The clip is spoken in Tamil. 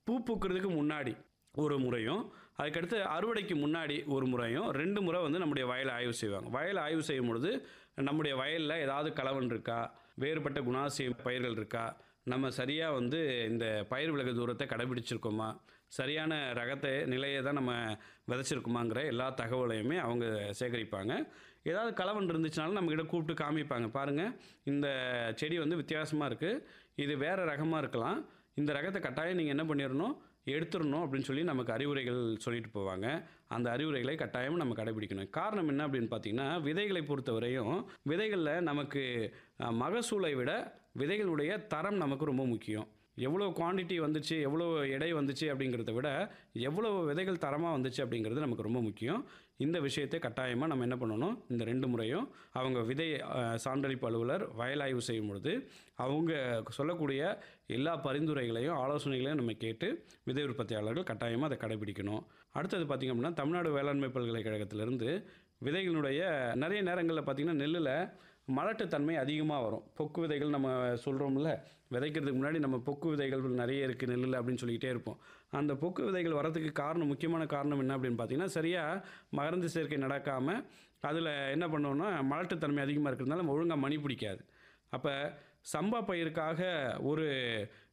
பூ பூக்கிறதுக்கு முன்னாடி ஒரு முறையும் அதுக்கடுத்து அறுவடைக்கு முன்னாடி ஒரு முறையும் ரெண்டு முறை வந்து நம்முடைய வயலை ஆய்வு செய்வாங்க வயலை ஆய்வு செய்யும் பொழுது நம்முடைய வயலில் ஏதாவது கலவன் இருக்கா வேறுபட்ட குணாசிய பயிர்கள் இருக்கா நம்ம சரியாக வந்து இந்த பயிர் விலகு தூரத்தை கடைபிடிச்சிருக்கோமா சரியான ரகத்தை நிலையை தான் நம்ம விதைச்சிருக்கோமாங்கிற எல்லா தகவலையுமே அவங்க சேகரிப்பாங்க ஏதாவது கலவன் இருந்துச்சுனாலும் நம்மக்கிட்ட கூப்பிட்டு காமிப்பாங்க பாருங்கள் இந்த செடி வந்து வித்தியாசமாக இருக்குது இது வேறு ரகமாக இருக்கலாம் இந்த ரகத்தை கட்டாயம் நீங்கள் என்ன பண்ணிடணும் எடுத்துடணும் அப்படின்னு சொல்லி நமக்கு அறிவுரைகள் சொல்லிட்டு போவாங்க அந்த அறிவுரைகளை கட்டாயம் நம்ம கடைபிடிக்கணும் காரணம் என்ன அப்படின்னு பார்த்தீங்கன்னா விதைகளை பொறுத்தவரையும் விதைகளில் நமக்கு அஹ், மகசூலை விட விதைகளுடைய தரம் நமக்கு ரொம்ப முக்கியம் எவ்வளோ குவாண்டிட்டி வந்துச்சு எவ்வளோ எடை வந்துச்சு அப்படிங்கிறத விட எவ்வளோ விதைகள் தரமாக வந்துச்சு அப்படிங்கிறது நமக்கு ரொம்ப முக்கியம் இந்த விஷயத்தை கட்டாயமாக நம்ம என்ன பண்ணணும் இந்த ரெண்டு முறையும் அவங்க விதை அஹ், சான்றளிப்பு அலுவலர் வயலாய்வு செய்யும் பொழுது அவங்க சொல்லக்கூடிய எல்லா பரிந்துரைகளையும் ஆலோசனைகளையும் நம்ம கேட்டு விதை உற்பத்தியாளர்கள் கட்டாயமாக அதை கடைபிடிக்கணும் அடுத்தது பார்த்திங்க அப்படின்னா தமிழ்நாடு வேளாண்மை பல்கலைக்கழகத்திலிருந்து விதைகளுடைய நிறைய நேரங்களில் பார்த்திங்கன்னா நெல்லில் மலட்டுத்தன்மை அதிகமாக வரும் பொக்கு விதைகள் நம்ம சொல்கிறோம்ல விதைக்கிறதுக்கு முன்னாடி நம்ம பொக்கு விதைகள் நிறைய இருக்குது நெல்லில் அப்படின்னு சொல்லிக்கிட்டே இருப்போம் அந்த பொக்கு விதைகள் வரதுக்கு காரணம் முக்கியமான காரணம் என்ன அப்படின்னு பார்த்தீங்கன்னா சரியாக மகரந்த சேர்க்கை நடக்காமல் அதில் என்ன பண்ணோம்னா மலட்டுத்தன்மை அதிகமாக இருக்கிறதுனால ஒழுங்காக மணி பிடிக்காது அப்போ சம்பா பயிருக்காக ஒரு